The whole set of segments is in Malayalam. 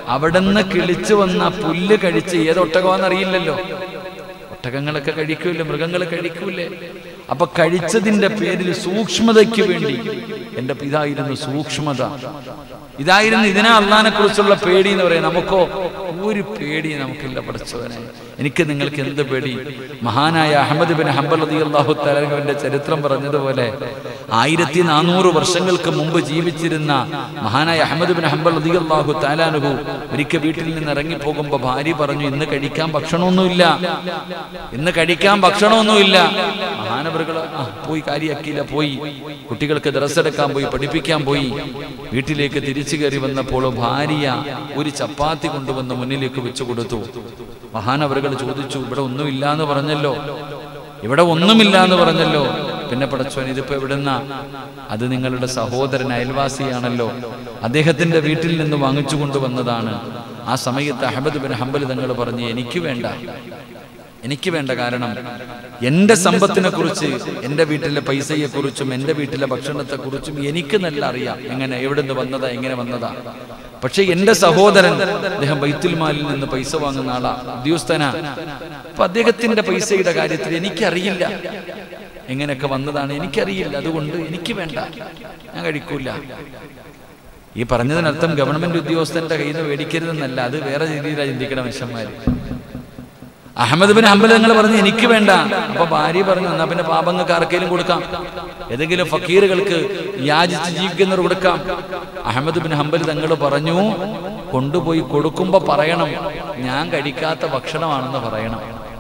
അവിടുന്ന് കിളിച്ചു വന്ന പുല്ല് കഴിച്ച് ഏത് ഒട്ടകമാണെന്നറിയില്ലല്ലോ ഒട്ടകങ്ങളൊക്കെ കഴിക്കൂലേ മൃഗങ്ങൾ കഴിക്കൂലേ അപ്പൊ കഴിച്ചതിന്റെ പേരിൽ സൂക്ഷ്മതയ്ക്ക് വേണ്ടി എന്റെ ഇതായിരുന്നു സൂക്ഷ്മത ഇതായിരുന്നു ഇതിനാ അള്ളഹാനെ കുറിച്ചുള്ള പേടി എന്ന് പറയാം നമുക്കോ ഒരു പേടി നമുക്കില്ല പഠിച്ചവനെ എനിക്ക് നിങ്ങൾക്ക് എന്ത് പേടി മഹാനായ അഹമ്മദ് ബിൻ ഹംബൽ അലി അള്ളാഹു തലവിന്റെ ചരിത്രം പറഞ്ഞതുപോലെ ആയിരത്തി നാനൂറ് വർഷങ്ങൾക്ക് മുമ്പ് ജീവിച്ചിരുന്ന മഹാനായ അഹമ്മദ് ബിൻ ഹംബൽ അലി അള്ളാഹു താലാനുഹു ഒരിക്കൽ വീട്ടിൽ നിന്ന് ഇറങ്ങി പോകുമ്പോ ഭാര്യ പറഞ്ഞു ഇന്ന് കഴിക്കാൻ ഭക്ഷണമൊന്നുമില്ല ഇന്ന് കഴിക്കാൻ ഭക്ഷണമൊന്നുമില്ല മഹാനവറുകൾ പോയി കാര്യമാക്കിയില്ല പോയി കുട്ടികൾക്ക് ഡ്രസ് എടുക്കാൻ പോയി പഠിപ്പിക്കാൻ പോയി വീട്ടിലേക്ക് തിരിച്ചു കയറി വന്നപ്പോൾ ഭാര്യ ഒരു ചപ്പാത്തി കൊണ്ടുവന്ന് മുന്നിലേക്ക് വെച്ചു കൊടുത്തു മഹാനവറുകൾ ചോദിച്ചു ഇവിടെ ഒന്നുമില്ല എന്ന് പറഞ്ഞല്ലോ ഇവിടെ ഒന്നുമില്ല എന്ന് പറഞ്ഞല്ലോ പിന്നെ പടച്ചോൻ ഇതിപ്പോ എവിടുന്ന അത് നിങ്ങളുടെ സഹോദരൻ അയൽവാസിയാണല്ലോ അദ്ദേഹത്തിന്റെ വീട്ടിൽ നിന്ന് വാങ്ങിച്ചു കൊണ്ടുവന്നതാണ് ആ സമയത്ത് അഹമ്മദ് ബിൻ ഹംബൽ തങ്ങൾ പറഞ്ഞു എനിക്ക് വേണ്ട എനിക്ക് വേണ്ട കാരണം എന്റെ സമ്പത്തിനെ കുറിച്ച് എന്റെ വീട്ടിലെ പൈസയെ കുറിച്ചും എന്റെ വീട്ടിലെ ഭക്ഷണത്തെ കുറിച്ചും എനിക്ക് നല്ല അറിയാം എങ്ങനെ എവിടെ നിന്ന് വന്നതാ എങ്ങനെ വന്നതാ പക്ഷെ എന്റെ സഹോദരൻ അദ്ദേഹം ബൈത്തുൽമാലിൽ നിന്ന് പൈസ വാങ്ങുന്ന ആളാ ഉദ്യോഗസ്ഥനാ അപ്പൊ അദ്ദേഹത്തിന്റെ പൈസയുടെ കാര്യത്തിൽ എനിക്കറിയില്ല എങ്ങനെയൊക്കെ വന്നതാണ് എനിക്കറിയില്ല അതുകൊണ്ട് എനിക്ക് വേണ്ട ഞാൻ കഴിക്കൂല ഈ പറഞ്ഞതിനർത്ഥം ഗവൺമെന്റ് ഉദ്യോഗസ്ഥന്റെ കയ്യിൽ നിന്ന് മേടിക്കരുതെന്നല്ല അത് വേറെ രീതിയിലാണ് ചിന്തിക്കണ മനുഷ്യന്മാര് അഹമ്മദ് ബിൻ ഹംബൽ നിങ്ങൾ പറഞ്ഞു എനിക്ക് വേണ്ട അപ്പൊ ഭാര്യ പറഞ്ഞു എന്നാ പിന്നെ പാപങ്ങൾക്ക് ആർക്കെങ്കിലും കൊടുക്കാം ഏതെങ്കിലും ഫക്കീറുകൾക്ക് യാചിച്ച് ജീവിക്കുന്നവർ കൊടുക്കാം അഹമ്മദ് ബിൻ ഹംബൽ തങ്ങൾ പറഞ്ഞു കൊണ്ടുപോയി കൊടുക്കുമ്പോ പറയണം ഞാൻ കഴിക്കാത്ത ഭക്ഷണമാണെന്ന് പറയണം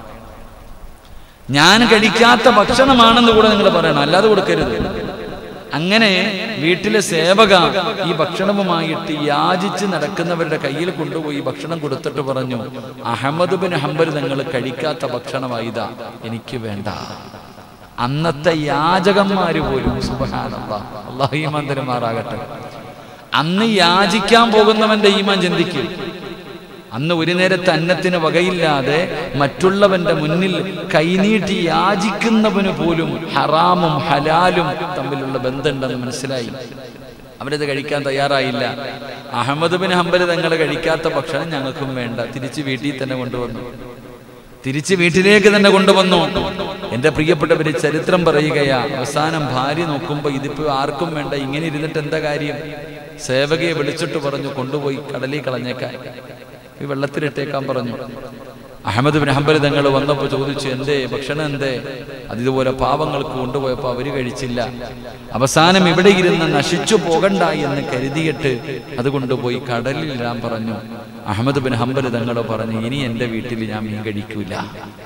ഞാൻ കഴിക്കാത്ത ഭക്ഷണമാണെന്ന് കൂടെ നിങ്ങൾ പറയണം അല്ലാതെ കൊടുക്കരുത് അങ്ങനെ വീട്ടിലെ സേവക ഈ ഭക്ഷണവുമായിട്ട് യാചിച്ച് നടക്കുന്നവരുടെ കയ്യിൽ കൊണ്ടുപോയി ഭക്ഷണം കൊടുത്തിട്ട് പറഞ്ഞു അഹമ്മദ് ബിൻ ഹംബൽ നിങ്ങൾ കഴിക്കാത്ത ഭക്ഷണമായിതാ എനിക്ക് വേണ്ട അന്നത്തെ യാചകന്മാര് പോലും സുബഹാനല്ലാ അള്ളാഹു ഈമാൻ തരുമാറാകട്ടെ അന്ന് യാചിക്കാൻ പോകുന്നവന്റെ ഈമാൻ ചിന്തിക്കും അന്ന് ഒരു നേരത്തെ അന്നത്തിന് വകയില്ലാതെ മറ്റുള്ളവന്റെ മുന്നിൽ കൈനീട്ടി യാചിക്കുന്നവന് പോലും ഹറാമും ഹലാലും തമ്മിലുള്ള ബന്ധമുണ്ടെന്ന് മനസ്സിലായി അവരത് കഴിക്കാൻ തയ്യാറായില്ല അഹമ്മദ് ബിൻ ഹംബൽ തങ്ങൾ കഴിക്കാത്ത ഭക്ഷണം ഞങ്ങൾക്കും വേണ്ട തിരിച്ച് വീട്ടിൽ തന്നെ കൊണ്ടുവന്നു തിരിച്ച് വീട്ടിലേക്ക് തന്നെ കൊണ്ടുവന്നു എന്റെ പ്രിയപ്പെട്ടവര് ചരിത്രം പറയുകയാ അവസാനം ഭാര്യ നോക്കുമ്പോ ഇതിപ്പോ ആർക്കും വേണ്ട ഇങ്ങനെ ഇരുന്നിട്ട് എന്താ കാര്യം സേവകയെ വിളിച്ചിട്ട് പറഞ്ഞു കൊണ്ടുപോയി കടലിൽ കളഞ്ഞേക്കാൻ ഈ വെള്ളത്തിലിട്ടേക്കാൻ പറഞ്ഞു അഹമ്മദ് ബിൻ ഹംബൽ തങ്ങൾ വന്നപ്പോൾ ചോദിച്ചു എന്തേ ഭക്ഷണം എന്തേ അതിതുപോലെ പാവങ്ങൾക്ക് കൊണ്ടുപോയപ്പോൾ അവര് കഴിച്ചില്ല അവസാനം ഇവിടെ ഇരുന്ന് നശിച്ചു പോകണ്ട എന്ന് കരുതിയിട്ട് അത് കൊണ്ടുപോയി കടലിൽ ഇടാൻ പറഞ്ഞു അഹമ്മദ് ബിൻ ഹംബൽ തങ്ങൾ പറഞ്ഞു ഇനി എന്റെ വീട്ടിൽ ഞാൻ മീൻ കഴിക്കൂല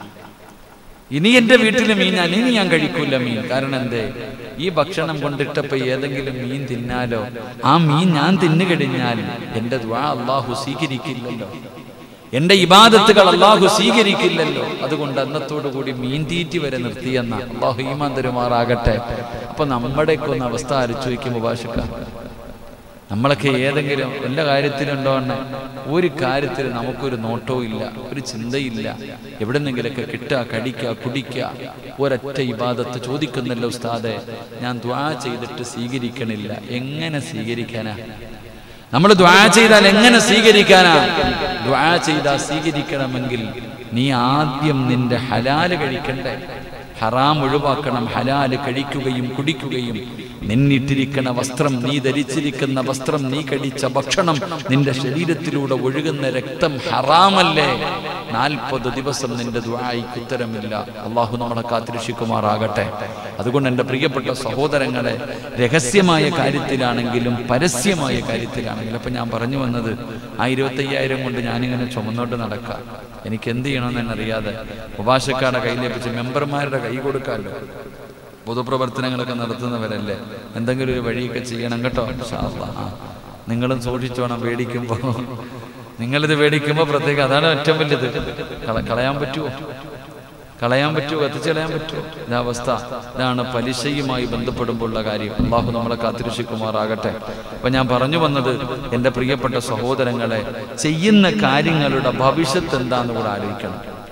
ഇനി എന്റെ വീട്ടിൽ മീൻ ഞാൻ ഇനി ഞാൻ കഴിക്കൂല മീൻ കാരണം എന്തേ ഈ ഭക്ഷണം കൊണ്ടിട്ടപ്പോ ഏതെങ്കിലും മീൻ തിന്നാലോ ആ മീൻ ഞാൻ തിന്നു കഴിഞ്ഞാൽ എന്റെ ദ്വാ അള്ളാഹു സ്വീകരിക്കില്ലല്ലോ എന്റെ ഇബാദത്തുകൾ അള്ളാഹു സ്വീകരിക്കില്ലല്ലോ അതുകൊണ്ട് അന്നത്തോടു കൂടി മീൻ തീറ്റി വരെ നിർത്തിയെന്ന അള്ളാഹു ഈമാൻ തരുമാറാകട്ടെ അപ്പൊ നമ്മുടെയൊക്കെ ഒന്ന് അവസ്ഥ ആലോചിച്ച് വയ്ക്കുമ്പോൾ ഭാഷക്ക നമ്മളൊക്കെ ഏതെങ്കിലും എല്ലാ കാര്യത്തിലുണ്ടോ എന്നെ ഒരു കാര്യത്തിൽ നമുക്കൊരു നോട്ടവും ഇല്ല ഒരു ചിന്തയില്ല എവിടെന്നെങ്കിലൊക്കെ കിട്ടുക കടിക്കുക കുടിക്കുക ഒരൊറ്റ ഇബാദത്ത് ചോദിക്കുന്നല്ലോ ഉസ്താദെ ഞാൻ ദ്വാ ചെയ്തിട്ട് സ്വീകരിക്കണില്ല എങ്ങനെ സ്വീകരിക്കാനാ നമ്മൾ ദ്വാ ചെയ്താൽ എങ്ങനെ സ്വീകരിക്കാനാ ദ്വാ ചെയ്താൽ സ്വീകരിക്കണമെങ്കിൽ നീ ആദ്യം നിന്റെ ഹലാല് കഴിക്കണ്ടേ ഹറാം ഒഴിവാക്കണം ഹലാല് കഴിക്കുകയും കുടിക്കുകയും നിന്നിട്ടിരിക്കുന്ന വസ്ത്രം നീ ധരിച്ചിരിക്കുന്ന വസ്ത്രം നീ കഴിച്ച ഭക്ഷണം നിന്റെ ശരീരത്തിലൂടെ ഒഴുകുന്ന രക്തം ഹറാമല്ലേ നാൽപ്പത് ദിവസം നിന്റെ ദ്വായിക്ക് ഉത്തരമില്ല അള്ളാഹു നമ്മളെ കാത്തിരക്ഷിക്കുമാറാകട്ടെ അതുകൊണ്ട് എൻ്റെ പ്രിയപ്പെട്ട സഹോദരങ്ങളെ രഹസ്യമായ കാര്യത്തിലാണെങ്കിലും പരസ്യമായ കാര്യത്തിലാണെങ്കിലും അപ്പൊ ഞാൻ പറഞ്ഞു വന്നത് ആ ഇരുപത്തയ്യായിരം കൊണ്ട് ഞാനിങ്ങനെ ചുമന്നോട്ട് നടക്കാം എനിക്ക് എന്ത് ചെയ്യണമെന്ന് തന്നെ അറിയാതെ ഉപാശക്കാരുടെ കയ്യിലേപ്പിച്ച് മെമ്പർമാരുടെ കൈ കൊടുക്കാമല്ലോ പൊതുപ്രവർത്തനങ്ങളൊക്കെ നടത്തുന്നവരല്ലേ എന്തെങ്കിലും ഒരു വഴിയൊക്കെ ചെയ്യണം കേട്ടോ ഇൻഷാ അല്ലാ. ആ. നിങ്ങളും സൂക്ഷിച്ചോണം പേടിക്കുമ്പോൾ നിങ്ങളിത് പേടിക്കുമ്പോൾ പ്രത്യേകം അതാണ് ഏറ്റവും വലുത് കള- കളയാൻ പറ്റുമോ കളയാൻ പറ്റുമോ കത്തിച്ച് കളയാൻ പറ്റുമോ ഇതവസ്ഥ ഇതാണ് പലിശയുമായി ബന്ധപ്പെടുമ്പോഴുള്ള കാര്യം അള്ളാഹു നമ്മളെ കാത്തിരക്ഷിക്കുമാറാകട്ടെ അപ്പൊ ഞാൻ പറഞ്ഞു വന്നത് എൻ്റെ പ്രിയപ്പെട്ട സഹോദരങ്ങളെ ചെയ്യുന്ന കാര്യങ്ങളുടെ ഭവിഷ്യത്ത് എന്താന്ന് കൂടെ ആലോചിക്കണം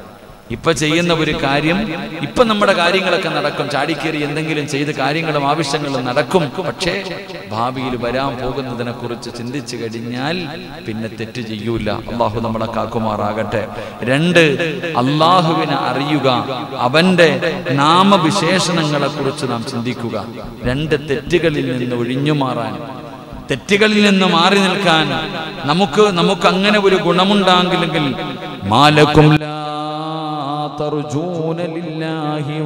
ഇപ്പൊ ചെയ്യുന്ന ഒരു കാര്യം ഇപ്പൊ നമ്മുടെ കാര്യങ്ങളൊക്കെ നടക്കും ചാടിക്കേറി എന്തെങ്കിലും ചെയ്ത് കാര്യങ്ങളും ആവശ്യങ്ങളും നടക്കും പക്ഷേ ഭാവിയിൽ വരാൻ പോകുന്നതിനെ കുറിച്ച് ചിന്തിച്ചു കഴിഞ്ഞാൽ പിന്നെ തെറ്റ് ചെയ്യൂല അള്ളാഹു നമ്മളെ കാക്കുമാറാകട്ടെ രണ്ട് അള്ളാഹുവിനെ അറിയുക അവന്റെ നാമവിശേഷണങ്ങളെ കുറിച്ച് നാം ചിന്തിക്കുക രണ്ട് തെറ്റുകളിൽ നിന്ന് ഒഴിഞ്ഞു മാറാൻ തെറ്റുകളിൽ നിന്ന് മാറി നിൽക്കാൻ നമുക്ക് നമുക്ക് അങ്ങനെ ഒരു ഗുണമുണ്ടാകില്ലെങ്കിൽ മാലക്കും ലാ തർജൂന ലില്ലാഹി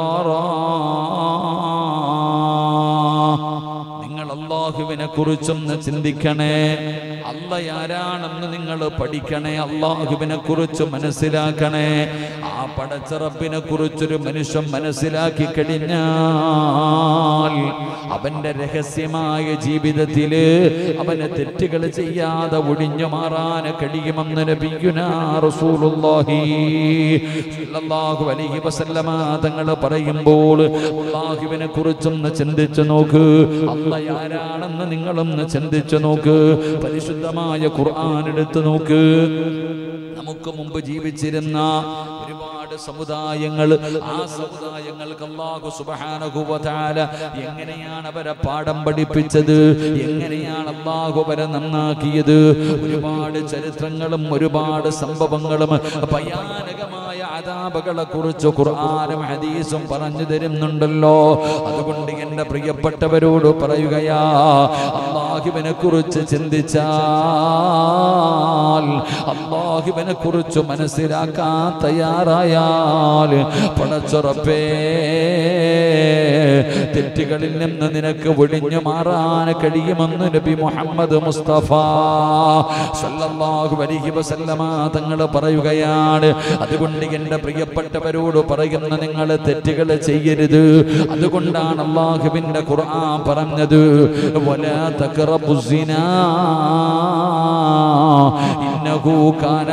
വഖാറാ നിങ്ങൾ അള്ളാഹുവിനെ കുറിച്ചൊന്ന് ചിന്തിക്കണേ അല്ല ആരാണെന്ന് നിങ്ങൾ പഠിക്കണേ അള്ളാഹുവിനെ കുറിച്ച് മനസ്സിലാക്കണേ ആ പടച്ചറപ്പിനെ കുറിച്ചൊരു മനുഷ്യൻ മനസ്സിലാക്കി കഴിഞ്ഞാൽ അവന്റെ രഹസ്യമായ ജീവിതത്തില് അവന് തെറ്റുകൾ ചെയ്യാതെ ഒഴിഞ്ഞു മാറാൻ കഴിയുമെന്ന് നബിയുനാ റസൂലുള്ളാഹി സ്വല്ലല്ലാഹു അലൈഹി വസല്ലമ തങ്ങൾ പറയുമ്പോൾ അള്ളാഹുവിനെ കുറിച്ചൊന്ന് ചിന്തിച്ചു നോക്ക് അല്ല ആരാണെന്ന് നിങ്ങളൊന്ന് ചിന്തിച്ചു നോക്ക് പരിശുദ്ധമായ ഖുർആൻ എടുത്തു നോക്ക് നമുക്ക് മുമ്പ് ജീവിച്ചിരുന്ന ഒരുപാട് സമുദായങ്ങൾ ആ സമുദായങ്ങൾക്ക് അല്ലാഹു സുബ്ഹാനഹു വ തആല എങ്ങനെയാണ് അവരെ പാഠം പഠിപ്പിച്ചത് എങ്ങനെയാണ് അല്ലാഹു അവരെ നന്നാക്കിയത് ഒരുപാട് ചരിത്രങ്ങളും ഒരുപാട് സംഭവങ്ങളും ഭയാനകമായ അതാപകളെ കുറിച്ച് ഖുർആനും ഹദീസും പറഞ്ഞു തരുന്നുണ്ടല്ലോ അതുകൊണ്ട് എൻ്റെ പ്രിയപ്പെട്ടവരോട് പറയുകയാ അള്ളാഹുവിനെ കുറിച്ച് ചിന്തിച്ചാൽ അള്ളാഹുവിനെ കുറിച്ച് മനസ്സിലാക്കാൻ തയ്യാറായാൽ പടച്ചുറപ്പേ തെറ്റുകളിൽ നിന്ന് നിനക്ക് ഒഴിഞ്ഞു മാറാൻ കഴിയുമെന്ന് നബി മുഹമ്മദ് മുസ്തഫ സല്ലല്ലാഹു അലൈഹി വസല്ലമ തങ്ങൾ പറയുകയാണ് അതുകൊണ്ട് എൻ്റെ പ്രിയപ്പെട്ടവരോട് പറയുന്ന നിങ്ങൾ തെറ്റുകൾ ചെയ്യരുത് അതുകൊണ്ടാണ് അള്ളാഹുവിൻ്റെ ഖുർആൻ പറഞ്ഞത് വലാ തഖറബുസിനാ ഇന്നഹു കാന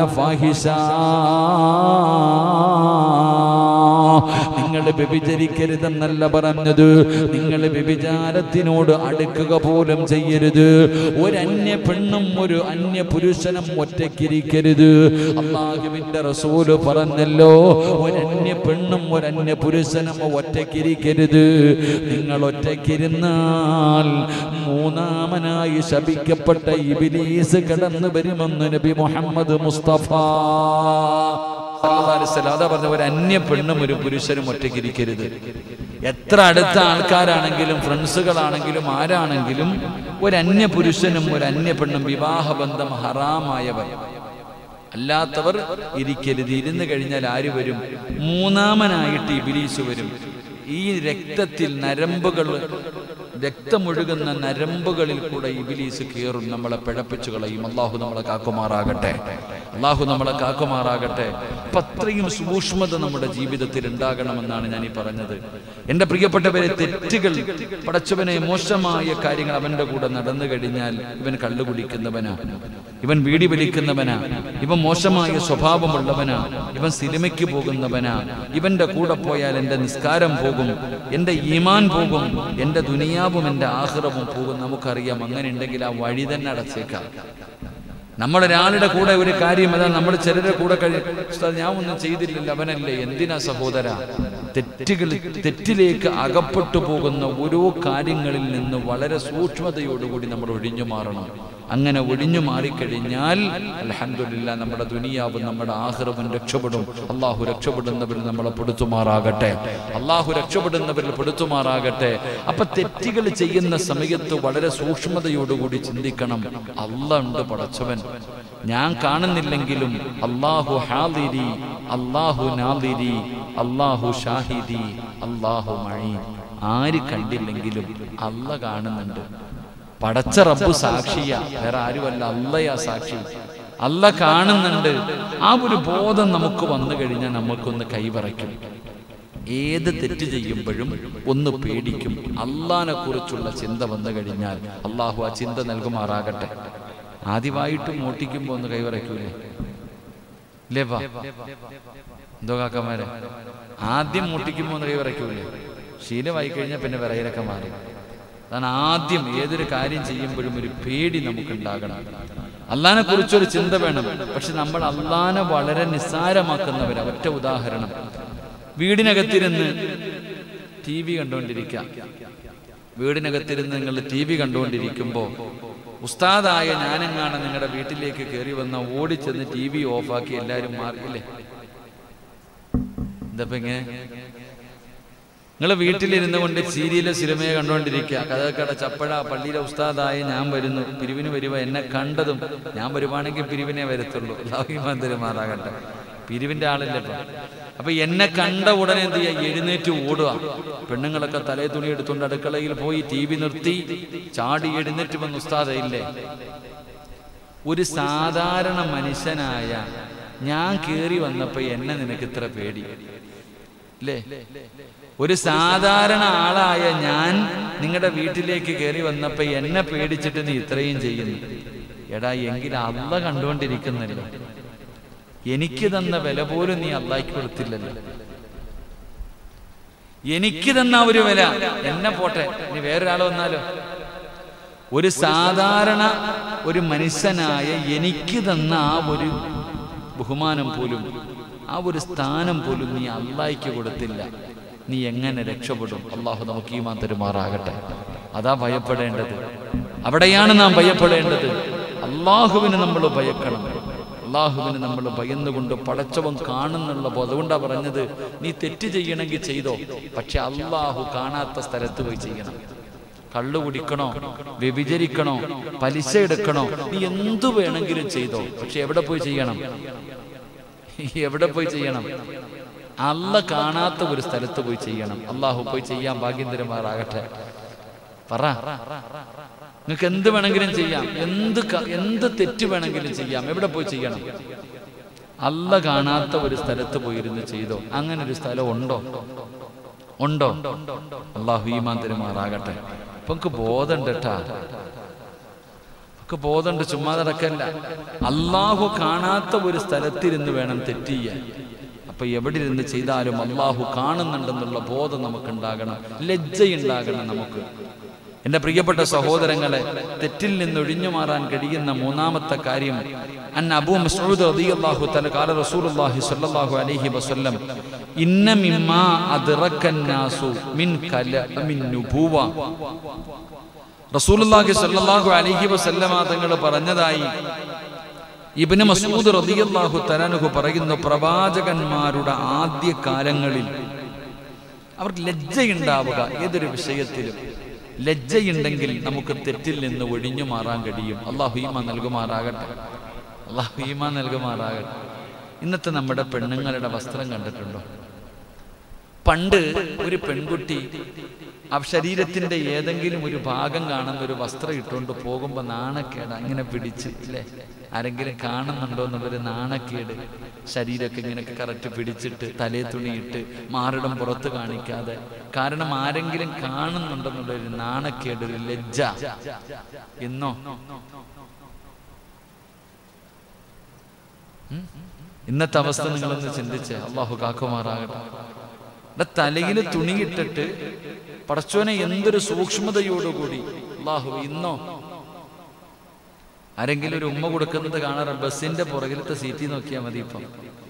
ഫാഹിഷ നിങ്ങൾ വ്യഭിചരിക്കരുതെന്നല്ല പറഞ്ഞത് നിങ്ങൾ വ്യഭിചാരത്തിനോട് അടുക്കുക പോലും ചെയ്യരുത് ഒരു അന്യ പെണ്ണും ഒരു അന്യ പുരുഷനും ഒറ്റയ്ക്കിരിക്കരുത് അള്ളാഹുവിന്റെ റസൂല് പറഞ്ഞല്ലോ ഒരു അന്യ പെണ്ണും ഒരു അന്യ പുരുഷനും ഒറ്റയ്ക്കിരിക്കരുത് നിങ്ങൾ ഒറ്റയ്ക്കിരുന്നാൽ മൂന്നാമനായി ശപിക്കപ്പെട്ട ഇബിലീസ് കടന്നു വരുമെന്ന് നബി മുഹമ്മദ് മുസ്തഫ സല്ലല്ലാഹു അലൈഹി വസല്ലം അതാ പറഞ്ഞ ഒരു അന്യ പെണ്ണും ഒരു പുരുഷനും ഒറ്റയ്ക്കിരിക്കരുത് എത്ര അടുത്ത ആൾക്കാരാണെങ്കിലും ഫ്രണ്ട്സുകളാണെങ്കിലും ആരാണെങ്കിലും ഒരു അന്യ പുരുഷനും ഒരു അന്യ പെണ്ണും വിവാഹബന്ധം ഹറാമായവർ അല്ലാത്തവർ ഇരിക്കരുത് ഇരുന്ന് കഴിഞ്ഞാൽ ആര് വരും മൂന്നാമനായിട്ട് ഇബിലീസ് വരും ഈ രക്തത്തിൽ നരമ്പുകൾ രക്തമൊഴുകുന്ന നരമ്പുകളിൽ കൂടെ ഇബിലീസ് കയറും നമ്മളെ പിഴപ്പിച്ചു കളയും അള്ളാഹു നമ്മളെ കാക്കുമാറാകട്ടെ അള്ളാഹു നമ്മളെ കാക്കുമാറാകട്ടെ അപ്പൊ അത്രയും സൂക്ഷ്മത നമ്മുടെ ജീവിതത്തിൽ ഉണ്ടാകണമെന്നാണ് ഞാൻ ഈ പറഞ്ഞത് എൻ്റെ പ്രിയപ്പെട്ടവരെ തെറ്റുകൾ പടച്ചവനെ മോശമായ കാര്യങ്ങൾ അവന്റെ കൂടെ നടന്നു കഴിഞ്ഞാൽ ഇവൻ കള്ളു കുടിക്കുന്നവനാ ഇവൻ വീടി വലിക്കുന്നവനാ ഇവൻ മോശമായ സ്വഭാവമുള്ളവനാ ഇവൻ സിനിമയ്ക്ക് പോകുന്നവനാ ഇവന്റെ കൂടെ പോയാൽ എൻ്റെ നിസ്കാരം പോകും എൻ്റെ ഈമാൻ പോകും എൻ്റെ ദുനിയാവും എൻ്റെ ആഹ്റവും പോകും നമുക്കറിയാം അങ്ങനെ ഉണ്ടെങ്കിൽ ആ വഴി തന്നെ അടച്ചേക്കാം നമ്മളൊരാളുടെ കൂടെ ഒരു കാര്യം അതാ നമ്മൾ ചിലരുടെ കൂടെ കഴി ഉസ്താദ്, ഞാൻ ഒന്നും ചെയ്തില്ലല്ലോ അവനല്ലേ എന്തിനാ സഹോദര തെറ്റുകൾ തെറ്റിലേക്ക് അകപ്പെട്ടു പോകുന്ന ഓരോ കാര്യങ്ങളിൽ നിന്ന് വളരെ സൂക്ഷ്മതയോടുകൂടി നമ്മൾ ഒഴിഞ്ഞു മാറണം അങ്ങനെ ഒഴിഞ്ഞു മാറിക്കഴിഞ്ഞാൽ അലഹമില്ല നമ്മുടെ ദുനിയാവും നമ്മുടെ ആഹ്റവും രക്ഷപ്പെടും അള്ളാഹു രക്ഷപ്പെടുന്നവരിൽ നമ്മളെ പെടുത്തുമാറാകട്ടെ അള്ളാഹു രക്ഷപ്പെടുന്നവരിൽ പെടുത്തുമാറാകട്ടെ അപ്പൊ തെറ്റുകൾ ചെയ്യുന്ന സമയത്ത് വളരെ സൂക്ഷ്മതയോടുകൂടി ചിന്തിക്കണം അല്ല ഉണ്ട് പടച്ചവൻ ഞാൻ കാണുന്നില്ലെങ്കിലും അള്ളാഹു ഹാദിരി അള്ളാഹു നാദിരി അള്ളാഹു ഷാഹിദി അള്ളാഹു മഴീൻ ആര് കണ്ടില്ലെങ്കിലും അല്ല കാണുന്നുണ്ട് പടച്ച റബ്ബ് സാക്ഷിയ വേറെ ആരുമല്ല അല്ലയാ സാക്ഷി അല്ല കാണുന്നുണ്ട് ആ ഒരു ബോധം നമുക്ക് വന്നു കഴിഞ്ഞാൽ നമുക്കൊന്ന് കൈവറയ്ക്കും ഏത് തെറ്റ് ചെയ്യുമ്പോഴും ഒന്ന് പേടിക്കും അള്ളാനെ കുറിച്ചുള്ള ചിന്ത വന്നു കഴിഞ്ഞാൽ അള്ളാഹു ആ ചിന്ത നൽകുമാറാകട്ടെ ആദ്യമായിട്ട് മോട്ടിക്കുമ്പോ ഒന്ന് കൈവറയ്ക്കൂലേ ഇല്ലേ വാ എന്തോ കാക്കമാരെ ആദ്യം മുട്ടിക്കുമ്പോൾ ഒന്ന് കൈവറയ്ക്കൂലേ ശീലമായി കഴിഞ്ഞാൽ പിന്നെ വിറയിലൊക്കെ മാറി അതാണ് ആദ്യം ഏതൊരു കാര്യം ചെയ്യുമ്പോഴും ഒരു പേടി നമുക്കുണ്ടാകണം അള്ളാനെ കുറിച്ചൊരു ചിന്ത വേണം പക്ഷെ നമ്മൾ അള്ളാനെ വളരെ നിസ്സാരമാക്കുന്നവരാ ഒറ്റ ഉദാഹരണം വീടിനകത്തിരുന്ന് ടി വി കണ്ടുകൊണ്ടിരിക്കാം വീടിനകത്തിരുന്ന് നിങ്ങൾ ടി വി കണ്ടുകൊണ്ടിരിക്കുമ്പോൾ ഉസ്താദായ ഞാനെങ്ങാണ് നിങ്ങളുടെ വീട്ടിലേക്ക് കയറി വന്ന ഓടിച്ചെന്ന് ടി വി ഓഫാക്കി എല്ലാവരും മാറിയില്ലേ എന്താ ഇങ്ങനെ നിങ്ങൾ വീട്ടിലിരുന്ന് കൊണ്ട് സീരിയല് സിനിമയെ കണ്ടുകൊണ്ടിരിക്കുക കഥക്കട ചപ്പഴ പള്ളിയിലെ ഉസ്താദായ ഞാൻ വരുന്നു പിരിവിന് വരുമ്പോ എന്നെ കണ്ടതും ഞാൻ വരുവാണെങ്കിൽ പിരിവിനെ വരത്തുള്ളൂ ലൗകിമാന്തരമാറാകട്ടെ പിരിവിന്റെ ആളല്ലേ ഇപ്പൊ അപ്പൊ എന്നെ കണ്ട ഉടനെ എന്ത് ചെയ്യാ എഴുന്നേറ്റ് ഓടുക പെണ്ണുങ്ങളൊക്കെ തലേ തുണി എടുത്തുകൊണ്ട് അടുക്കളയിൽ പോയി ടി വി നിർത്തി ചാടി എഴുന്നേറ്റ് വന്ന് ഉസ്താദയില്ലേ ഒരു സാധാരണ മനുഷ്യനായ ഞാൻ കേറി വന്നപ്പോ എന്നെ നിനക്ക് ഇത്ര പേടി അല്ലേ ഒരു സാധാരണ ആളായ ഞാൻ നിങ്ങളുടെ വീട്ടിലേക്ക് കയറി വന്നപ്പോ എന്നെ പേടിച്ചിട്ട് നീ ഇത്രയും ചെയ്യുന്നു എടാ എങ്കിൽ അല്ല കണ്ടുകൊണ്ടിരിക്കുന്നല്ലോ എനിക്ക് തന്ന വില പോലും നീ അള്ളാക്കി കൊടുത്തില്ലല്ലോ എനിക്ക് തന്ന ഒരു വില എന്നെ പോട്ടെ ഇനി വേറൊരാൾ വന്നാലോ ഒരു സാധാരണ ഒരു മനുഷ്യനായ എനിക്ക് തന്ന ആ ഒരു ബഹുമാനം പോലും ആ ഒരു സ്ഥാനം പോലും നീ അള്ളാഹിക്ക് കൊടുത്തില്ല നീ എങ്ങനെ രക്ഷപ്പെടും അള്ളാഹു നമുക്ക് ഈ തരുമാറാകട്ടെ അതാ ഭയപ്പെടേണ്ടത് അവിടെയാണ് നാം ഭയപ്പെടേണ്ടത് അള്ളാഹുവിന് നമ്മൾ ഭയക്കണം അള്ളാഹുവിന് നമ്മൾ ഭയന്നുകൊണ്ട് പടച്ചവൻ കാണുന്നുള്ള ബോധം അതുകൊണ്ടാ പറഞ്ഞത് നീ തെറ്റ് ചെയ്യണമെങ്കിൽ ചെയ്തോ പക്ഷെ അള്ളാഹു കാണാത്ത സ്ഥലത്ത് പോയി ചെയ്യണം കള്ളു കുടിക്കണോ വ്യഭിചരിക്കണോ പലിശ എടുക്കണോ നീ എന്തു വേണമെങ്കിലും ചെയ്തോ പക്ഷെ എവിടെ പോയി ചെയ്യണം എവിടെ പോയി ചെയ്യണം അല്ല കാണാത്ത ഒരു സ്ഥലത്ത് പോയി ചെയ്യണം അള്ളാഹു പോയി ചെയ്യാൻ ഭാഗ്യം തരുമാറാകട്ടെ പറ നിങ്ങൾക്ക് എന്ത് വേണമെങ്കിലും ചെയ്യാം എന്ത് ക- എന്ത് തെറ്റ് വേണമെങ്കിലും ചെയ്യാം എവിടെ പോയി ചെയ്യണം അല്ല കാണാത്ത ഒരു സ്ഥലത്ത് പോയിരുന്ന് ചെയ്തോ അങ്ങനെ ഒരു സ്ഥലം ഉണ്ടോ ഉണ്ടോ അള്ളാഹു ഈമാൻ തരുമാറാകട്ടെ അപ്പൊ നമുക്ക് ബോധമുണ്ട് കേട്ടാ നമുക്ക് ബോധമുണ്ട് ചുമ്മാ നടക്കല്ല അള്ളാഹു കാണാത്ത ഒരു സ്ഥലത്തിരുന്ന് വേണം തെറ്റ് ചെയ്യാൻ അപ്പൊ എവിടെ ഇരുന്ന് ചെയ്താലും അള്ളാഹു കാണുന്നുണ്ടെന്നുള്ള ബോധം നമുക്കുണ്ടാകണം ലജ്ജയുണ്ടാകണം നമുക്ക് എന്റെ പ്രിയപ്പെട്ട സഹോദരങ്ങളെ തെറ്റിൽ നിന്ന് ഒഴിഞ്ഞു മാറാൻ കഴിയുന്ന മൂന്നാമത്തെ കാര്യം അൻ അബൂ മസ്ഊദ് റളിയല്ലാഹു തആല ഖാല റസൂലുള്ളാഹി സ്വല്ലല്ലാഹു അലൈഹി വസല്ലം ഇന്ന മിമ്മാ അദ്റക്കൻ നാസു മിൻ കലമിൻ നുബുവ റസൂലുള്ളാഹി സ്വല്ലല്ലാഹു അലൈഹി വസല്ലമ തങ്ങൾ പറഞ്ഞതായി ഇബ്നു മസ്ഊദ് റളിയല്ലാഹു തആലാഹു പറയുന്നു പ്രവാചകന്മാരുടെ ആദ്യ കാലങ്ങളിൽ അവർക്ക് ലജ്ജയുണ്ടാവുക ഏതൊരു വിഷയത്തിലും ലജ്ജയുണ്ടെങ്കിൽ നമുക്ക് തെറ്റിൽ നിന്ന് ഒഴിഞ്ഞു മാറാൻ കഴിയും അള്ളാഹു ഈമ നൽകുമാറാകട്ടെ അള്ളാഹു ഈമ നൽകുമാറാകട്ടെ ഇന്നത്തെ നമ്മുടെ പെണ്ണുങ്ങളുടെ വസ്ത്രം കണ്ടിട്ടുണ്ടോ പണ്ട് ഒരു പെൺകുട്ടി ആ ശരീരത്തിന്റെ ഏതെങ്കിലും ഒരു ഭാഗം കാണുന്ന ഒരു വസ്ത്രം ഇട്ടുകൊണ്ട് പോകുമ്പോ നാണക്കേട് അങ്ങനെ പിടിച്ച് അല്ലേ ആരെങ്കിലും കാണുന്നുണ്ടോ എന്നുള്ളൊരു നാണക്കേട് ശരീരമൊക്കെ ഇങ്ങനെയൊക്കെ കറക്റ്റ് പിടിച്ചിട്ട് തലേ തുണിയിട്ട് മാറിടം പുറത്ത് കാണിക്കാതെ കാരണം ആരെങ്കിലും കാണുന്നുണ്ടെന്നുള്ളൊരു നാണക്കേട് ഒരു ലജ്ജ എന്നോ ഉം? ഇന്നത്തെ അവസ്ഥ നിങ്ങളൊന്ന് ചിന്തിച്ച് അള്ളാഹു കാക്കുമാറാകട്ടെ ഇവിടെ തലയിൽ തുണിയിട്ടിട്ട് പടച്ചോനെ എന്തൊരു സൂക്ഷ്മതയോടുകൂടി അള്ളാഹു ഇന്നോ ആരെങ്കിലും ഒരു ഉമ്മ കൊടുക്കുന്നത് കാണാറ് ബസ്സിന്റെ പുറകിലത്തെ സീറ്റിൽ നോക്കിയാൽ മതി ഇപ്പം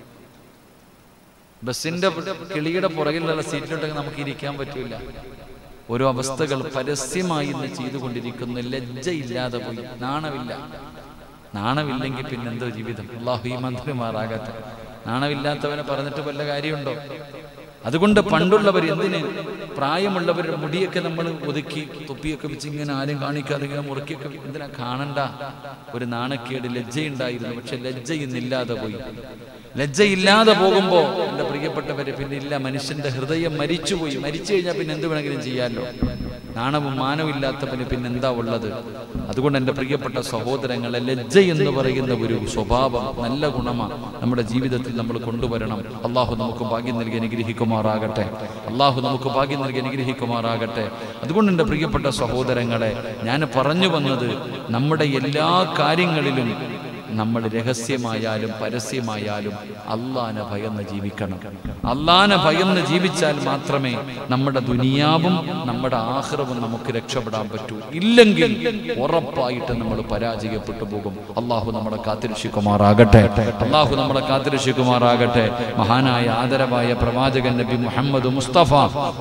ബസ്സിന്റെ കിളിയുടെ പുറകിലുള്ള സീറ്റിലുണ്ടെങ്കിൽ നമുക്ക് ഇരിക്കാൻ പറ്റൂല ഓരോ അവസ്ഥകൾ പരസ്യമായി ഇന്ന് ചെയ്തുകൊണ്ടിരിക്കുന്നു ലജ്ജയില്ലാതെ പോയി നാണമില്ല നാണമില്ലെങ്കിൽ പിന്നെന്തോ ജീവിതം അള്ളാഹു ഈ മന്ത്രിമാറാകട്ടെ നാണമില്ലാത്തവനെ പറഞ്ഞിട്ട് വല്ല കാര്യമുണ്ടോ അതുകൊണ്ട് പണ്ടുള്ളവർ എന്തിന് പ്രായമുള്ളവരുടെ മുടിയൊക്കെ നമ്മൾ ഒതുക്കി തൊപ്പിയൊക്കെ വെച്ച് ഇങ്ങനെ ആരും കാണിക്കാതെ ഇങ്ങനെ മുറുക്കിയൊക്കെ എന്തിനാ കാണണ്ട ഒരു നാണക്കേട് ലജ്ജയുണ്ടായിരുന്നു പക്ഷെ ലജ്ജ ഇന്നില്ലാതെ പോയി ലജ്ജയില്ലാതെ പോകുമ്പോ എന്റെ പ്രിയപ്പെട്ടവരെ പിന്നെ ഇല്ല മനുഷ്യന്റെ ഹൃദയം മരിച്ചുപോയി മരിച്ചു കഴിഞ്ഞാൽ പിന്നെ എന്ത് വേണമെങ്കിലും ചെയ്യാമല്ലോ നാണവും മാനവും ഇല്ലാത്തവന് പിന്നെ എന്താ ഉള്ളത് അതുകൊണ്ട് എൻ്റെ പ്രിയപ്പെട്ട സഹോദരങ്ങളെ ലജ്ജ എന്ന് പറയുന്ന ഒരു സ്വഭാവം നല്ല ഗുണമാണ് നമ്മുടെ ജീവിതത്തിൽ നമ്മൾ കൊണ്ടുവരണം അള്ളാഹു നമുക്ക് ഭാഗ്യം നൽകി അനുഗ്രഹിക്കുമാറാകട്ടെ അള്ളാഹു നമുക്ക് ഭാഗ്യം നൽകി അനുഗ്രഹിക്കുമാറാകട്ടെ അതുകൊണ്ട് എൻ്റെ പ്രിയപ്പെട്ട സഹോദരങ്ങളെ ഞാൻ പറഞ്ഞു വന്നത് നമ്മുടെ എല്ലാ കാര്യങ്ങളിലും നമ്മൾ രഹസ്യമായാലും പരസ്യമായാലും അള്ളാനെ ഭയന്ന് ജീവിക്കണം അള്ളാനെ ഭയന്ന് ജീവിച്ചാൽ മാത്രമേ നമ്മുടെ ദുനിയാവും നമ്മുടെ ആഹ്റവും നമുക്ക് രക്ഷപ്പെടാൻ പറ്റൂ ഇല്ലെങ്കിൽ ഉറപ്പായിട്ട് നമ്മൾ പരാജയപ്പെട്ടു പോകും അള്ളാഹു നമ്മളെ കാത്തിരക്ഷിക്കുമാറാകട്ടെ അള്ളാഹു നമ്മളെ കാത്തിരക്ഷിക്കുമാറാകട്ടെ മഹാനായ ആദരവായ പ്രവാചകൻ നബി മുഹമ്മദ് മുസ്തഫ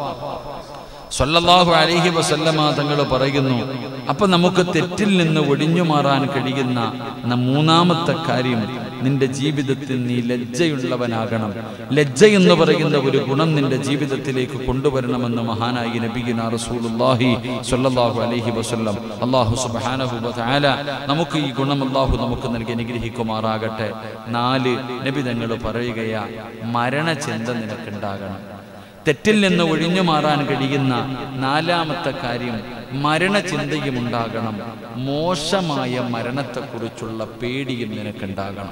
സല്ലല്ലാഹു അലൈഹി വസല്ലമ തങ്ങൾ പറയുന്നു അപ്പൊ നമുക്ക് തെറ്റിൽ നിന്ന് ഒഴിഞ്ഞു മാറാൻ കഴിയുന്ന ന- മൂന്നാമത്തെ കാര്യം നിന്റെ ജീവിതത്തിൽ നീ ലജ്ജയുള്ളവനാകണം ലജ്ജ എന്ന് പറയുന്ന ഒരു ഗുണം നിന്റെ ജീവിതത്തിലേക്ക് കൊണ്ടുവരണമെന്ന് മഹാനായി നബിഗിന റസൂലുള്ളാഹി സ്വല്ലല്ലാഹു അലൈഹി വസല്ലം അല്ലാഹു സുബ്ഹാനഹു വ തആല നമുക്ക് ഈ ഗുണം അല്ലാഹു നമുക്ക് നൽകി അനുഗ്രഹിക്കുമാറാകട്ടെ നാല് നബി തങ്ങൾ പറയുകയാ മരണചിന്ത നിനക്കുണ്ടാകണം തെറ്റിൽ നിന്ന് ഒഴിഞ്ഞു മാറാൻ കഴിയുന്ന നാലാമത്തെ കാര്യം മരണചിന്തയും ഉണ്ടാകണം മോശമായ മരണത്തെക്കുറിച്ചുള്ള പേടിയും നിനക്കുണ്ടാകണം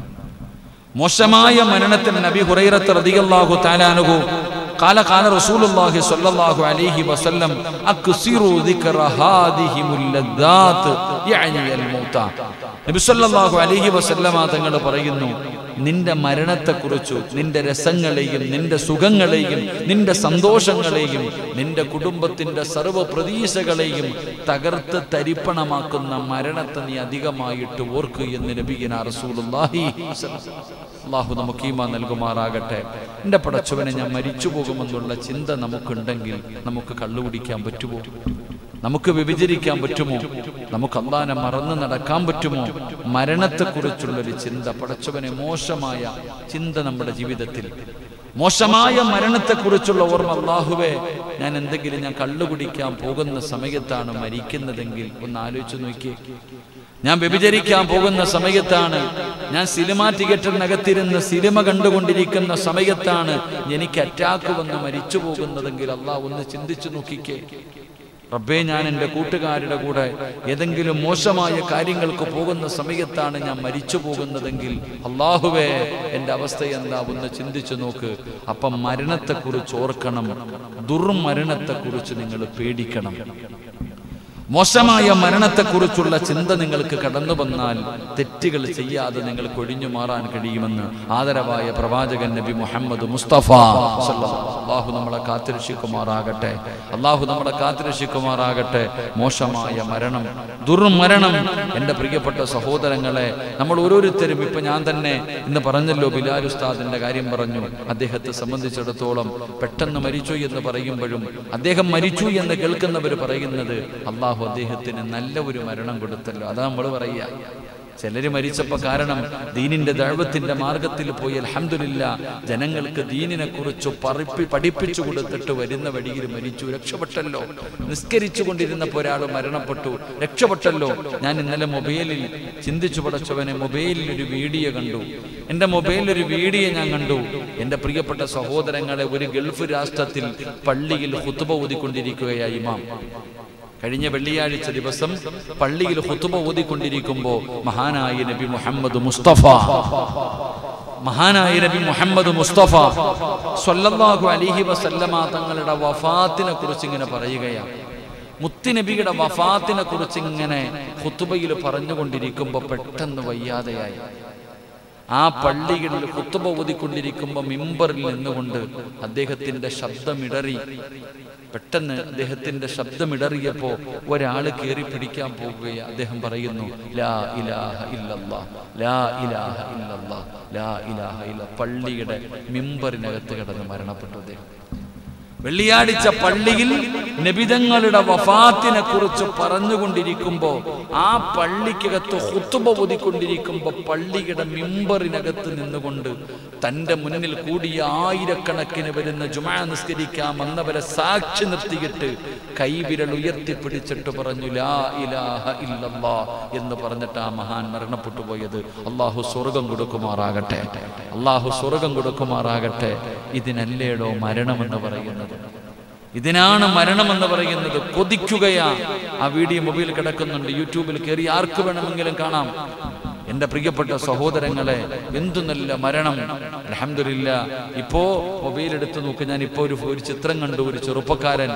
മോശമായ മരണത്തിൽ നബി ഹുറൈറത്ത് റളിയല്ലാഹു തആലാനുഹു قال قال رسول الله صلى الله عليه وسلم اكثروا ذكر هذه اللذات يعني الموت നബി സല്ലല്ലാഹു അലൈഹി വസല്ലമ തങ്ങൾ പറയുന്നു നിന്റെ മരണത്തെക്കുറിച്ചു നിന്റെ രസങ്ങളെയും നിന്റെ സുഖങ്ങളെയും നിന്റെ സന്തോഷങ്ങളെയും നിന്റെ കുടുംബത്തിന്റെ സർവ്വ പ്രതീക്ഷകളെയും തകർത്ത് തരിപ്പണമാക്കുന്ന മരണത്തെ നീ അധികമായിട്ട് ഓർക്ക് എന്ന് നബിഗിന റസൂലുള്ളാഹി അള്ളാഹു നമുക്ക് ഈമാ നൽകുമാറാകട്ടെ എൻ്റെ പടച്ചവനെ ഞാൻ മരിച്ചു പോകുമെന്നുള്ള ചിന്ത നമുക്കുണ്ടെങ്കിൽ നമുക്ക് കള്ളുകുടിക്കാൻ പറ്റുമോ നമുക്ക് വ്യഭിചരിക്കാൻ പറ്റുമോ നമുക്ക് അള്ളാനെ മറന്ന് നടക്കാൻ പറ്റുമോ മരണത്തെക്കുറിച്ചുള്ളൊരു ചിന്ത പടച്ചവനെ മോശമായ ചിന്ത നമ്മുടെ ജീവിതത്തിൽ മോശമായ മരണത്തെക്കുറിച്ചുള്ള ഓർമ്മ അള്ളാഹുവേ ഞാൻ എന്തെങ്കിലും ഞാൻ കള്ളുകുടിക്കാൻ പോകുന്ന സമയത്താണ് മരിക്കുന്നതെങ്കിൽ ഒന്ന് ആലോചിച്ച് നോക്കിയേ ഞാൻ വ്യഭിചരിക്കാൻ പോകുന്ന സമയത്താണ് ഞാൻ സിനിമാ തിയേറ്ററിനകത്തിരുന്ന് സിനിമ കണ്ടുകൊണ്ടിരിക്കുന്ന സമയത്താണ് എനിക്ക് അറ്റാക്ക് വന്ന് മരിച്ചു പോകുന്നതെങ്കിൽ അള്ളാഹ് ഒന്ന് ചിന്തിച്ചു നോക്കിക്കേ റബ്ബേ ഞാൻ എൻ്റെ കൂട്ടുകാരുടെ കൂടെ ഏതെങ്കിലും മോശമായ കാര്യങ്ങൾക്ക് പോകുന്ന സമയത്താണ് ഞാൻ മരിച്ചു പോകുന്നതെങ്കിൽ അള്ളാഹുവേ എൻ്റെ അവസ്ഥ എന്താ ഒന്ന് ചിന്തിച്ചു നോക്ക് അപ്പം മരണത്തെക്കുറിച്ച് ഓർക്കണം ദുർമരണത്തെക്കുറിച്ച് നിങ്ങൾ പേടിക്കണം മോശമായ മരണത്തെക്കുറിച്ചുള്ള ചിന്ത നിങ്ങൾക്ക് കടന്നു വന്നാൽ തെറ്റുകൾ ചെയ്യാതെ നിങ്ങൾക്ക് ഒഴിഞ്ഞു മാറാൻ കഴിയുമെന്ന് ആദരവായ പ്രവാചകൻ നബി മുഹമ്മദ് മുസ്തഫ സല്ലല്ലാഹു അള്ളാഹു നമ്മളെ കാത്തിരക്ഷിക്കുമാറാകട്ടെ അള്ളാഹു നമ്മളെ കാത്തിരക്ഷിക്കുമാറാകട്ടെ മോശമായ മരണം ദുർമരണം എൻ്റെ പ്രിയപ്പെട്ട സഹോദരങ്ങളെ നമ്മൾ ഓരോരുത്തരും ഇപ്പൊ ഞാൻ തന്നെ ഇന്ന് പറഞ്ഞല്ലോ ബിലാൽ ഉസ്താദിന്റെ കാര്യം പറഞ്ഞു അദ്ദേഹത്തെ സംബന്ധിച്ചിടത്തോളം പെട്ടെന്ന് മരിച്ചു എന്ന് പറയുമ്പോഴും അദ്ദേഹം മരിച്ചു എന്ന് കേൾക്കുന്നവർ പറയുന്നത് അള്ളാഹു അദ്ദേഹത്തിന് നല്ല ഒരു മരണം കൊടുത്തല്ലോ അതാ നമ്മൾ പറയുക ചിലര് മരിച്ചപ്പോ കാരണം ദീനിന്റെ ദൈവത്തിന്റെ മാർഗത്തിൽ പോയി അൽഹംദുലില്ല ജനങ്ങൾക്ക് ദീനിനെ കുറിച്ച് പറപ്പി പഠിപ്പിച്ചു കൊടുത്തിട്ട് വരുന്ന വഴിയിൽ മരിച്ചു രക്ഷപ്പെട്ടല്ലോ നിസ്കരിച്ചു കൊണ്ടിരുന്നപ്പോ ഒരാൾ മരണപ്പെട്ടു രക്ഷപ്പെട്ടല്ലോ ഞാൻ ഇന്നലെ മൊബൈലിൽ ചിന്തിച്ചു പടച്ചവനെ മൊബൈലിൽ ഒരു വീഡിയോ കണ്ടു എൻ്റെ മൊബൈലിൽ ഒരു വീഡിയോ ഞാൻ കണ്ടു എൻ്റെ പ്രിയപ്പെട്ട സഹോദരങ്ങളെ ഒരു ഗൾഫ് രാഷ്ട്രത്തിൽ പള്ളിയിൽ ഹുത്തുബ ഊതിക്കൊണ്ടിരിക്കുകയായി ഇമാം കഴിഞ്ഞ വെള്ളിയാഴ്ച ദിവസം പള്ളിയിൽ ഹുത്തുബ ഓതിക്കൊണ്ടിരിക്കുമ്പോൾ മഹാനായ നബി മുഹമ്മദ് മുസ്തഫ മഹാനായ നബി മുഹമ്മദ് മുസ്തഫ സ്വല്ലല്ലാഹു അലിഹി വസല്ലമ തങ്ങളുടെ വഫാത്തിനെ കുറിച്ച് ഇങ്ങനെ പറയുകയാണ് മുത്തുനബിയുടെ വഫാത്തിനെ കുറിച്ച് ഇങ്ങനെ ഹുത്തുബയിൽ പറഞ്ഞുകൊണ്ടിരിക്കുമ്പോൾ പെട്ടെന്ന് വയ്യാതെയായി ആ പള്ളികളിൽ കുത്തുബ ഓതിക്കൊണ്ടിരിക്കുമ്പോൾ മിമ്പറിൽ നിന്നുകൊണ്ട് അദ്ദേഹത്തിന്റെ ശബ്ദമിടറി പെട്ടെന്ന് അദ്ദേഹത്തിന്റെ ശബ്ദമിടറിയപ്പോ ഒരാൾ കയറി പിടിക്കാൻ പോകുകയാണ് അദ്ദേഹം പറയുന്നു ലാ ഇലാഹ ഇല്ലല്ലാ ലാ ഇലാഹ ഇല്ലല്ലാ ലാ ഇലാഹ ഇല്ല പള്ളിയുടെ മിമ്പറിനകത്ത് കിടന്ന് മരണപ്പെട്ടു അദ്ദേഹം വെള്ളിയാഴ്ച പള്ളിയിൽ നബിതങ്ങളുടെ വഫാത്തിനെ കുറിച്ച് പറഞ്ഞുകൊണ്ടിരിക്കുമ്പോ ആ പള്ളിക്കകത്ത് ഹുത്തുബ ഒതിക്കൊണ്ടിരിക്കുമ്പോ പള്ളിയുടെ മിമ്പറിനകത്ത് നിന്നുകൊണ്ട് തന്റെ മുന്നിൽ കൂടിയ ആയിരക്കണക്കിന് വരുന്ന ജുമാ നിസ്കരിക്കാൻ വന്നവരെ സാക്ഷി നിർത്തിയിട്ട് കൈവിരൽ ഉയർത്തിപ്പിടിച്ചിട്ട് പറഞ്ഞു ലാ ഇലാഹ ഇല്ലല്ലാ എന്ന് പറഞ്ഞിട്ട് ആ മഹാൻ മരണപ്പെട്ടു പോയത് അള്ളാഹു സ്വർഗം കൊടുക്കുമാറാകട്ടെ അള്ളാഹു സ്വർഗം കൊടുക്കുമാറാകട്ടെ ഇതിനല്ലേടോ മരണമെന്ന് പറയുന്നത് ഇതിനാണ് മരണമെന്ന് പറയുന്നത് കൊതിക്കുകയാ ആ വീഡിയോ മൊബൈൽ കിടക്കുന്നുണ്ട് യൂട്യൂബിൽ കയറി ആർക്ക് വേണമെങ്കിലും കാണാം എന്റെ പ്രിയപ്പെട്ട സഹോദരങ്ങളെ എന്തു നല്ല മരണം അലഹമില്ല ഇപ്പോ മൊബൈൽ എടുത്ത് നോക്ക് ഞാൻ ഇപ്പോ ഒരു ഒരു ചിത്രം കണ്ടു ഒരു ചെറുപ്പക്കാരൻ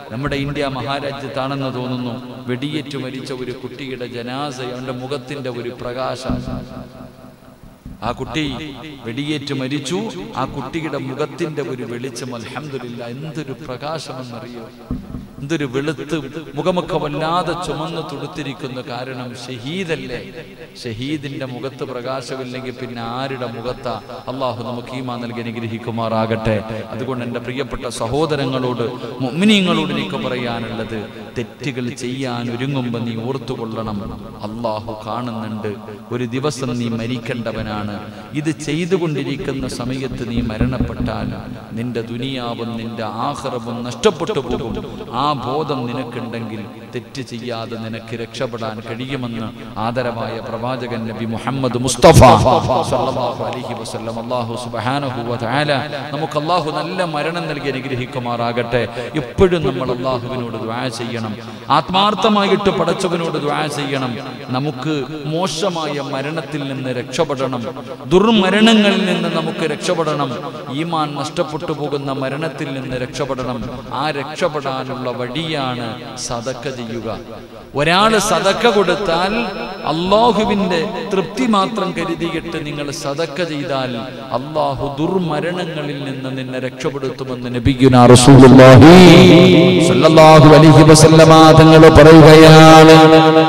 നമ്മുടെ ഇന്ത്യ മഹാരാജ്യത്താണെന്ന് തോന്നുന്നു വെടിയേറ്റു മരിച്ച ഒരു കുട്ടിയുടെ ജനാസ അവന്റെ മുഖത്തിന്റെ ഒരു പ്രകാശം ആ കുട്ടി വെടിയേറ്റ് മരിച്ചു ആ കുട്ടിയുടെ മുഖത്തിന്റെ ഒരു വെളിച്ചം അൽഹംദുലില്ല എന്തൊരു പ്രകാശമെന്നറിയോ എന്തൊരു വെളുത്ത് മുഖമൊക്കെ വല്ലാതെ ചുമന്ന് തുടുത്തിരിക്കുന്നു കാരണം ഷഹീദല്ലേ ഷഹീദിന്റെ മുഖത്ത് പ്രകാശമില്ലെങ്കിൽ പിന്നെ ആരുടെ മുഖത്താ അള്ളാഹു നമുക്ക് ഈമാ നൽകി അനുഗ്രഹിക്കുമാറാകട്ടെ അതുകൊണ്ട് എൻ്റെ പ്രിയപ്പെട്ട സഹോദരങ്ങളോട് മുഅ്മിനീങ്ങളോട് എനിക്ക് പറയാനുള്ളത് തെറ്റുകൾ ചെയ്യാൻ ഒരുങ്ങുമ്പോൾ നീ ഓർത്തുകൊള്ളണം അള്ളാഹു കാണുന്നുണ്ട് ഒരു ദിവസം നീ മരിക്കേണ്ടവനാണ് ഇത് ചെയ്തുകൊണ്ടിരിക്കുന്ന സമയത്ത് നീ മരണപ്പെട്ടാൽ നിന്റെ ദുനിയാവും നിന്റെ ആഹ്റവും നഷ്ടപ്പെട്ടു പോകും ആ ബോധം നിനക്കുണ്ടെങ്കിൽ തെറ്റ് ചെയ്യാതെ നിനക്ക് രക്ഷപ്പെടാൻ കഴിയുമെന്ന് ആദരവായ പ്രവാചകൻ നബി മുഹമ്മദ് മുസ്തഫ സല്ലല്ലാഹു അലൈഹി വസല്ലം അല്ലാഹു സുബ്ഹാനഹു വ തആല നമുക്ക് അല്ലാഹു നല്ല മരണം നൽകി അനുഗ്രഹിക്കുമാറാകട്ടെ എപ്പോഴും നമ്മൾ അല്ലാഹുവിനോട് ദുആ ചെയ്യണം ആത്മാർത്ഥമായിട്ട് പടച്ചവനോട് ദുആ ചെയ്യണം നമുക്ക് മോശമായ മരണത്തിൽ നിന്ന് രക്ഷപ്പെടണം ദുർമരണങ്ങളിൽ നിന്ന് നമുക്ക് രക്ഷപ്പെടണം ഈമാൻ നഷ്ടപ്പെട്ടു പോകുന്ന മരണത്തിൽ നിന്ന് രക്ഷപ്പെടണം ആ രക്ഷപ്പെടാനുള്ള വഴിയാണ് സദക്ക ചെയ്യുക ഒരാള് സദക്ക കൊടുത്താൽ അള്ളാഹുവിന്റെ തൃപ്തി മാത്രം കരുതിയിട്ട് നിങ്ങൾ സദക്ക ചെയ്താൽ അള്ളാഹു ദുർമരണങ്ങളിൽ നിന്ന് നിന്നെ രക്ഷപ്പെടുത്തുമെന്ന് നബിഗുന റസൂലുള്ളാഹി സല്ലല്ലാഹു അലൈഹി വസല്ലമ തങ്ങൾ പറയുകയാണ്